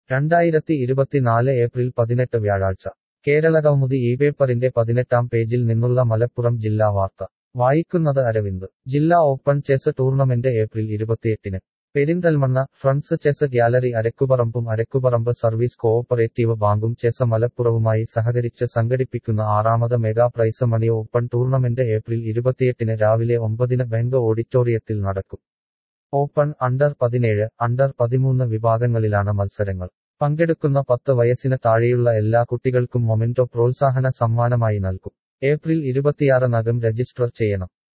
രണ്ടായിരത്തി ഇരുപത്തിനാല് ഏപ്രിൽ പതിനെട്ട് വ്യാഴാഴ്ച കേരളകൗമുദി ഈ പേപ്പറിന്റെ പതിനെട്ടാം പേജിൽ നിന്നുള്ള മലപ്പുറം ജില്ലാ വാർത്ത വായിക്കുന്നത് അരവിന്ദ് ജില്ലാ ഓപ്പൺ ചെസ് ടൂർണമെന്റ് ഏപ്രിൽ ഇരുപത്തിയെട്ടിന് പെരിന്തൽമണ്ണ ഫ്രണ്ട്സ് ചെസ് ഗ്യാലറി അരക്കുപറമ്പും അരക്കുപറമ്പ് സർവീസ് കോഓപ്പറേറ്റീവ് ബാങ്കും ചെസ് മലപ്പുറവുമായി സഹകരിച്ച് സംഘടിപ്പിക്കുന്ന ആറാമത് mega prize money open tournament April ഇരുപത്തിയെട്ടിന് രാവിലെ ഒമ്പതിന് ബാങ്ക് ഓഡിറ്റോറിയത്തിൽ നടക്കും ഓപ്പൺ അണ്ടർ പതിനേഴ് അണ്ടർ പതിമൂന്ന് വിഭാഗങ്ങളിലാണ് മത്സരങ്ങൾ പങ്കെടുക്കുന്ന പത്ത് വയസ്സിന് താഴെയുള്ള എല്ലാ കുട്ടികൾക്കും മൊമെന്റോ പ്രോത്സാഹന സമ്മാനമായി നൽകും ഏപ്രിൽ ഇരുപത്തിയാറിനകം രജിസ്റ്റർ ചെയ്യണം